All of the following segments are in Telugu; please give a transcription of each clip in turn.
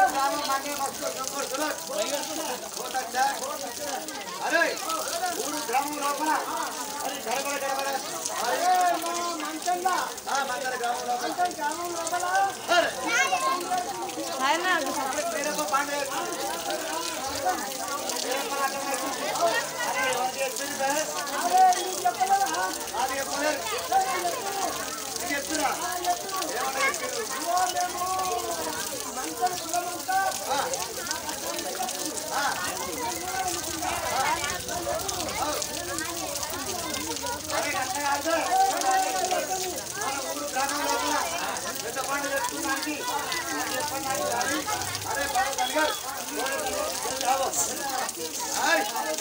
అరే ఊరు గ్రామం లోపల అరే గడబడ గడబడ ఆ, మందర గ్రామం లోపల అరే, వీరప్ప పాండే వీరప్ప నాటకం అరే ఎవరికి చెప్పింది బే? అది చెప్పలేదు ఇది చెప్తున్నా ఏమన్నా చెప్పిండ్రు? ఆ. ఆ. అరే అట్లా కాదు. మన ఊరు గ్రామం లోపల పెద్ద పండుగ తెచ్చుకున్నానికి అది చెప్పండి నాకు కానీ. అరే బాబు కనగల్. రావు. ఆయ్.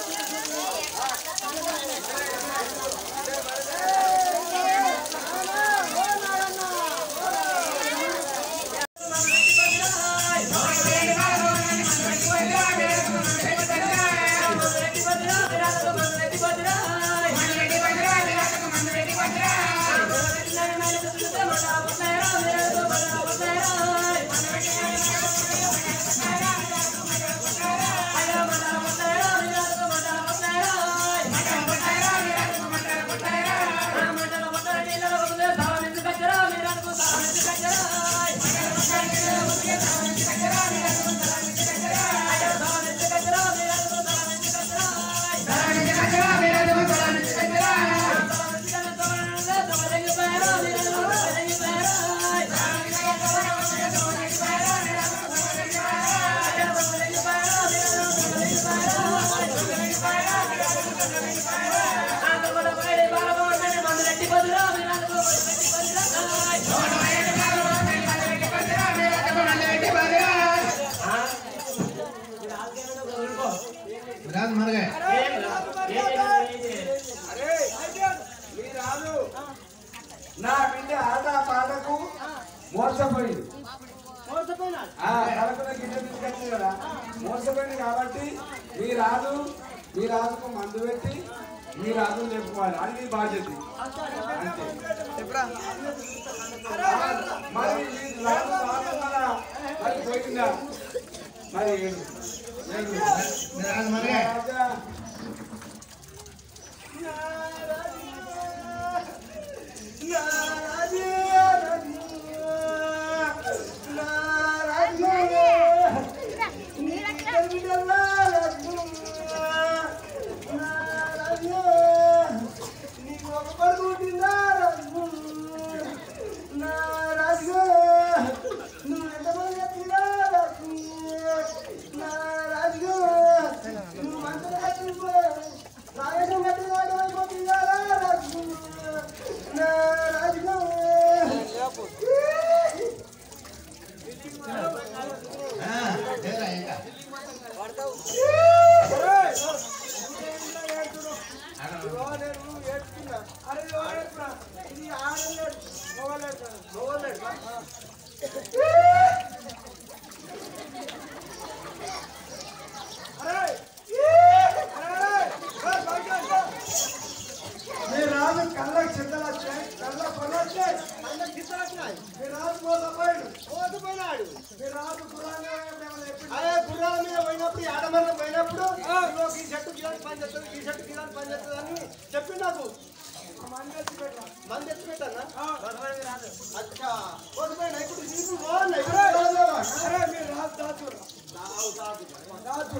రాదు మరగా అరే మీ రాదు నా బిడ్డ ఆట పాటకు మోసపోయింది ఆ, కలపన గిడ్డ తీసుకొచ్చింది కదా మోసపోయింది కాబట్టి మీ రాదు మీ రాజుకు మందు పెట్టి మీ రాజును చెప్పుకోవాలి అది మీ బాధ్యత అంతే మరి మీ రాజు రావడం వల్ల మరి పోయిందా మరి నేను- రాదు మరగా రాజా ఆ, లేరా ఇంకా మీరు రాజు కళ్ళకి చింతలు వచ్చాయి కళ్ళ పనులు వచ్చాయి కళ్ళకి చింతలు వచ్చినాయి మీరు రాజు మోసపోయాడు మోసపోయినాడు మీరు రాజు గుర్రాన్ని అదే గుర్రాల మీద పోయినప్పుడు ఈ ఆడమల్ల పోయినప్పుడు ఇదిగో ఈ షర్టు గిరాన్ని పని చేస్తుంది ఈ షర్టు గిరాన్ని పని చేస్తుంది అని చెప్పి నాకు మంది ఎత్తి పెట్టానా అచ్చా మోసపోయినా ఇప్పుడు నీకు బాగున్నాయి అరే మీరు రాజు దాచు దాచు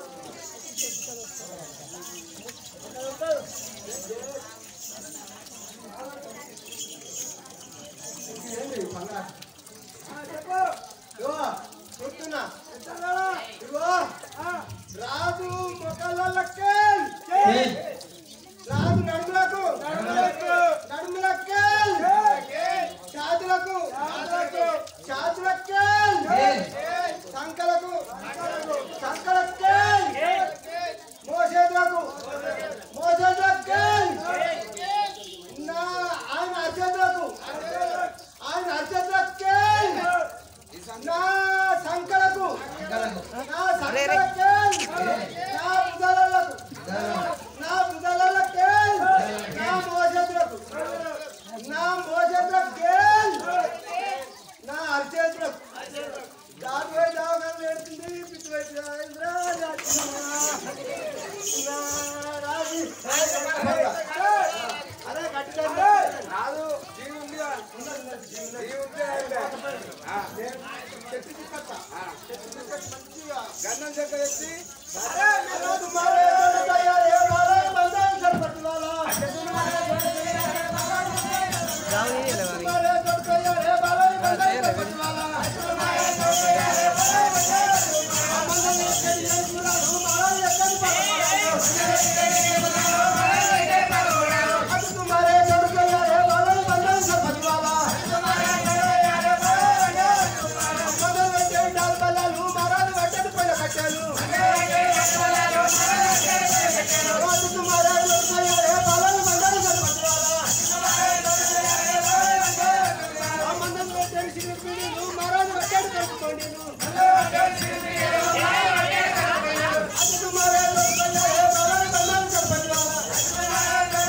ఏంటి పండుగ చెప్పు ఇగో చెప్తున్నా ఇగో రాజు మొక్కలకే రాజు నడుములకు నడుములకే చాతులకు చాతులకే సంకలకు సంకలకే మోసేతులకు మోసేతులకే నా ఆయన అర్చతులకు ఆయన అర్చతులకే నా సంకలకు నా సంకలకే నా బుధలకు నా బుధలకే నా మోసేతులకు నా మోసేతులకే నా అర్చతులకు దాని పోయి దావగా గన్నం చెక్క ఎత్తి అరే మీ రాజు మారే దొరకయ్యా ఏ మారే బంధం సరిపట్టువాలా మారే దొరకయ్యా ఏ మారే బంధం సరిపట్టువాలా तुम्हारे लड़के यारे बालन बंधन से बचवाला बंधन में जेल डाल बला लू महाराज वटन पे कटेलू आज तुम्हारे लड़के यारे बालन बंधन से बचवाला बंधन में जेल सिर पीड़ी लू महाराज वटन पे कोंडीलू आज तुम्हारे लड़के यारे बालन बंधन से बचवाला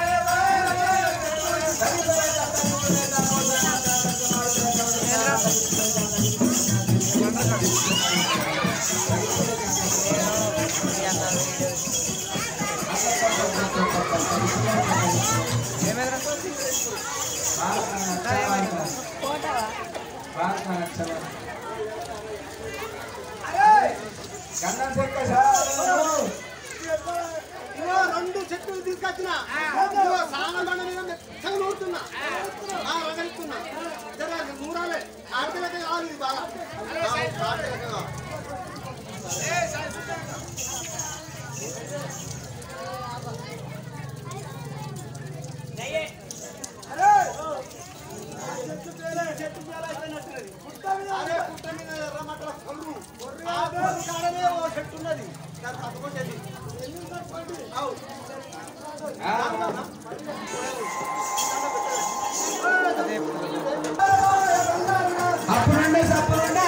గన్నం చెక్క సార్ ఇదిగో రెండు చెట్లు తీసుకొచ్చిన ఇదిగో సాగ బండ మీద మెత్తగా నూరుతున్నా ఆ, రగలుతున్నా జర నూరాలే ఆడపిల్లకి కావాలి ఇది బాగా ఆ, ఆడపిల్లకి కావాలి. అరే! చెట్టు పేరే, చెట్టు పేరే అయిపోయినట్టున్నది. అరే, పుట్ట మీద ఎర్రమట్టల కొర్రు. ఆ కొర్రు కాడనే ఓ చెట్టు ఉన్నది దాన్ని పట్టుకోండి అవు అప్పుడుండే సప్పుడుండే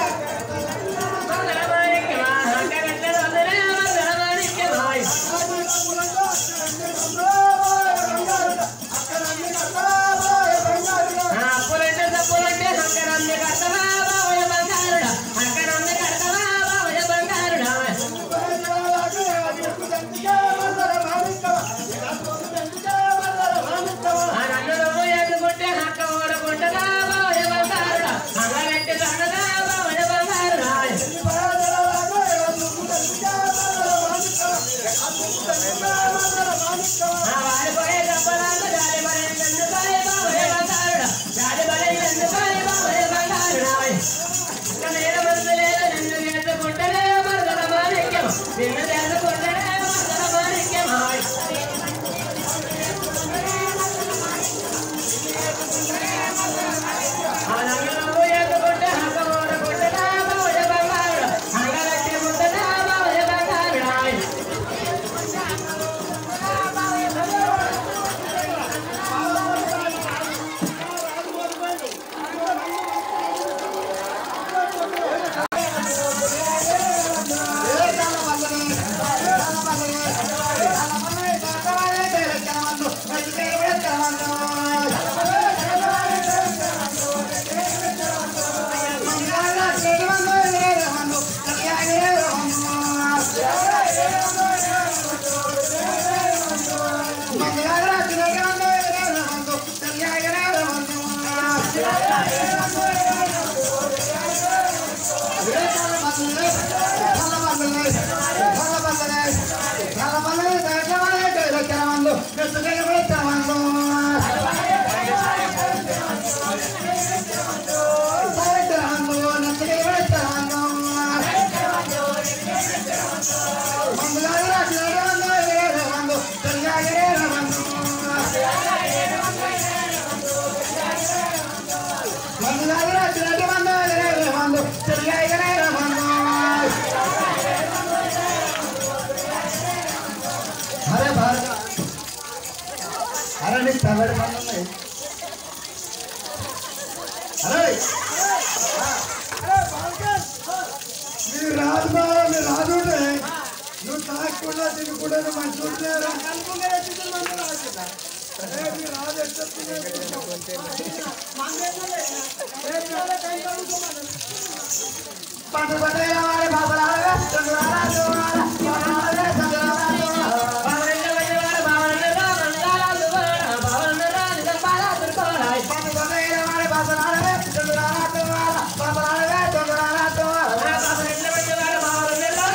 అరే భారత అరే నీకు తల్లడి పనులు ఉన్నాయి అరే మీరు రాదు బాబా మీరు రాదు ఉంటే నువ్వు తాగకుండా తినకుండా మంచి ఉంటున్నారా మీరు రాదు పండు పట్టేల వారి బాబలాగా పండు పట్టేల వారి బాబలాగా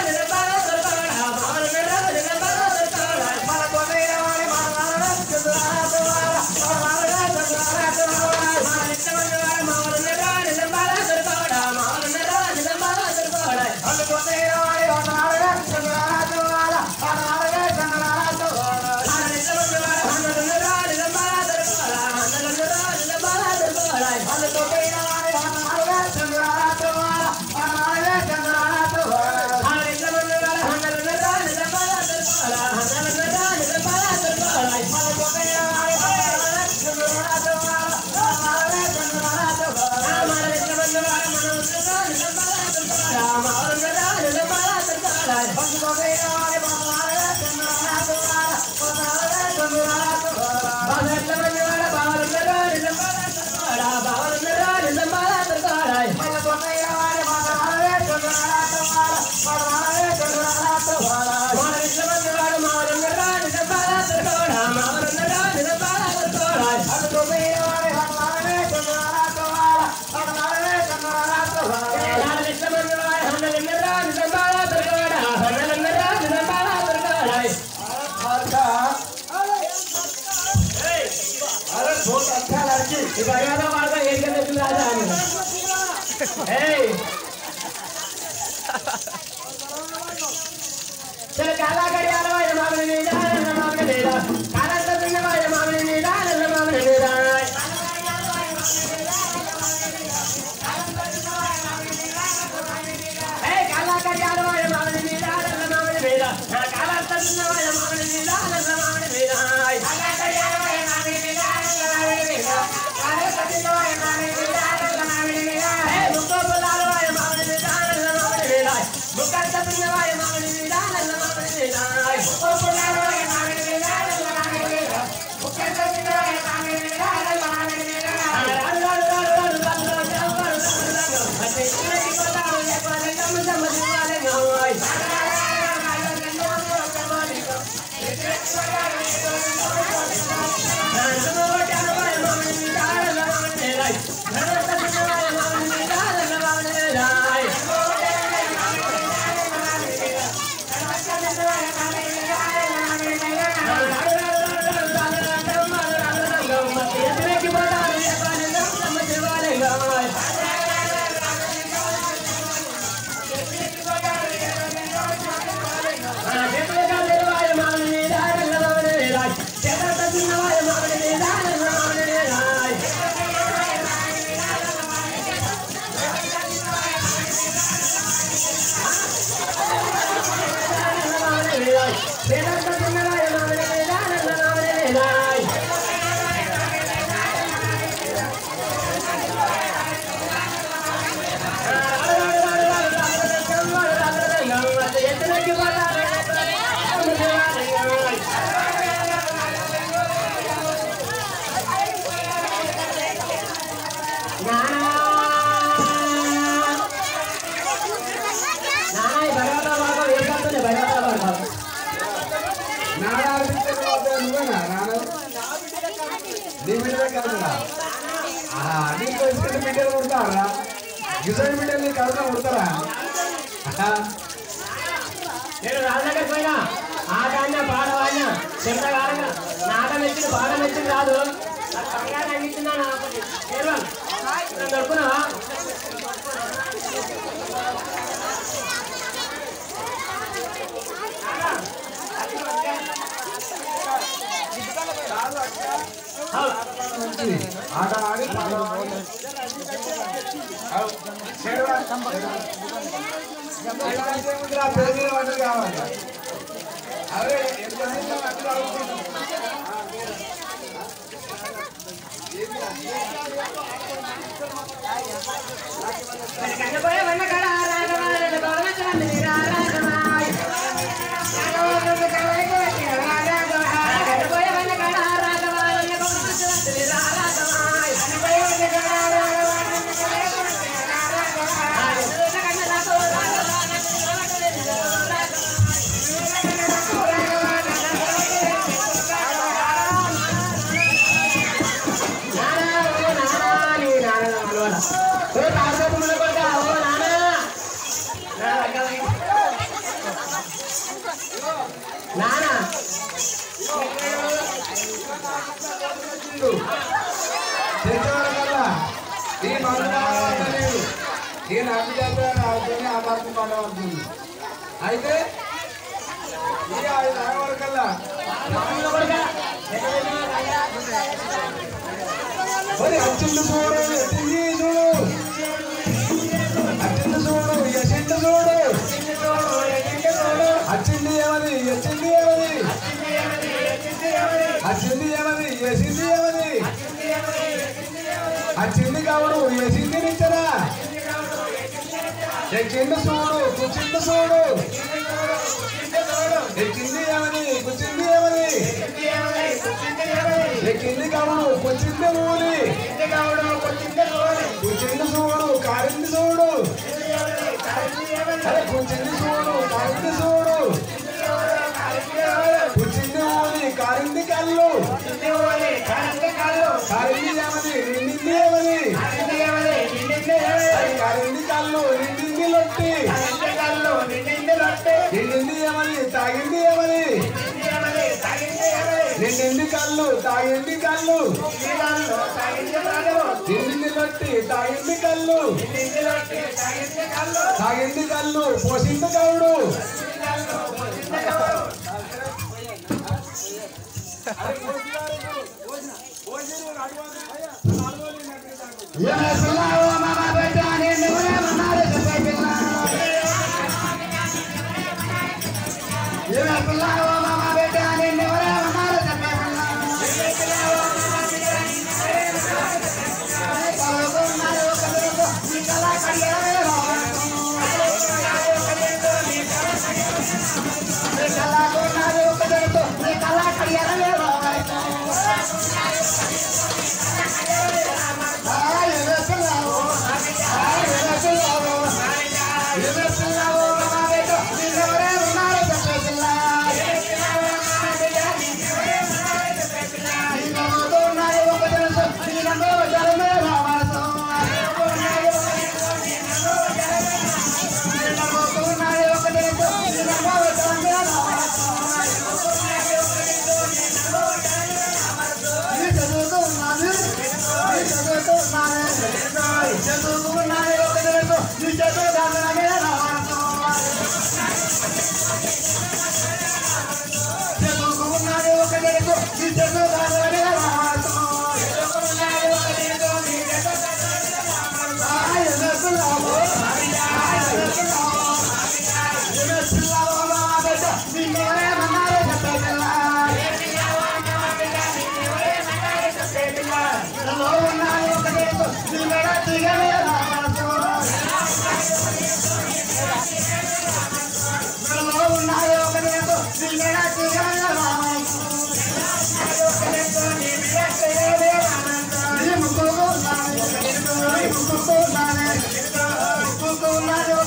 अरे बहुत अच्छा लड़की चल काला करी आला वाय मागणे नाही जाण मागणे नाही जाण काला तर वाय मागणे नाही जाण मागणे नाही जाण ए काला करी आला वाय मागणे नाही जाण मागणे नाही जाण काला तर वाय मागणे नाही जाण मागणे नाही जाण काला करी आला वाय मागणे नाही जाण मागणे नाही जाण काला तर वाय मागणे नाही जाण मागणे नाही जाण ए मुको बोलालो वाय मागणे नाही जाण मागणे नाही जाण मुका तर वाय मागणे नाही जाण मागणे नाही जाण मुको बोलालो वाय मागणे नाही जाण मागणे नाही जाण मुका तर वाय मागणे नाही जाण मागणे नाही जाण నాన్న అనిపించే నువ్వేనా నాన్న నీ బిడ్డలే కాదురా నీకు ఇష్టం బిడ్డలు పుడతారా గిసైడ్ బిడ్డలు నీకు కడుపులో పుడతారా నేను రాజనగర్ పోయినా ఆట అన్న పాట వాడినా చెప్తా కాడగా నాట మెచ్చింది పాట మెచ్చింది రాదు అందించిందా నన్ను దొరుకున్నావా ఆట ఆడి పెరిగిన వంటలు కావాలి అదే ఎంత వంటలు అడుగుతున్నాం కనపోయే వన్న కడ రాగమాల భవనచంద్రి రాగమాయ కనపోయే వన్న కడ రాగమాల భవనచంద్రి రాగమాయ కనపోయే వన్న కడ నానా తెచ్చేవాళ్ళకల్లా ఈ మందు కావాలంటే లేదు ఈ నమ్మి చేస్తే మార్పు పడవడుతుంది అయితే ఈ ఐదు వరకల్లా మరి అచ్చిండు చూడు ఎత్తింది చూడు అచ్చిండు చూడు ఎచ్చిండు చూడు అచ్చింది ఏమది ఎచ్చింది ఏమది అచ్చింది ఏమది ఎసింది ఏమది అచ్చింది కావుడు ఎసింది నిచ్చరా ఎక్కిండు చూడు కూర్చుండు చూడు ఎక్కింది ఏమని కూర్చుంది ఏమని ఎక్కింది కావుడు కూర్చుంది ఊలి కూర్చుంది చూడు కారింది చూడు అరే కూర్చుంది చూడు కారింది చూడు కూర్చుంది ఊలి కారింది కళ్ళు కారింది ఏమని నిండింది ఏమని అరే కారింది కళ్ళు నిండింది లొట్టి నిండింది ఏమని తాగింది ఏమని నిండింది కళ్ళు తాగింది కళ్ళు నిండింది లొట్టి తాగింది కళ్ళు తాగింది కళ్ళు పోసింది కవుడు Thank you.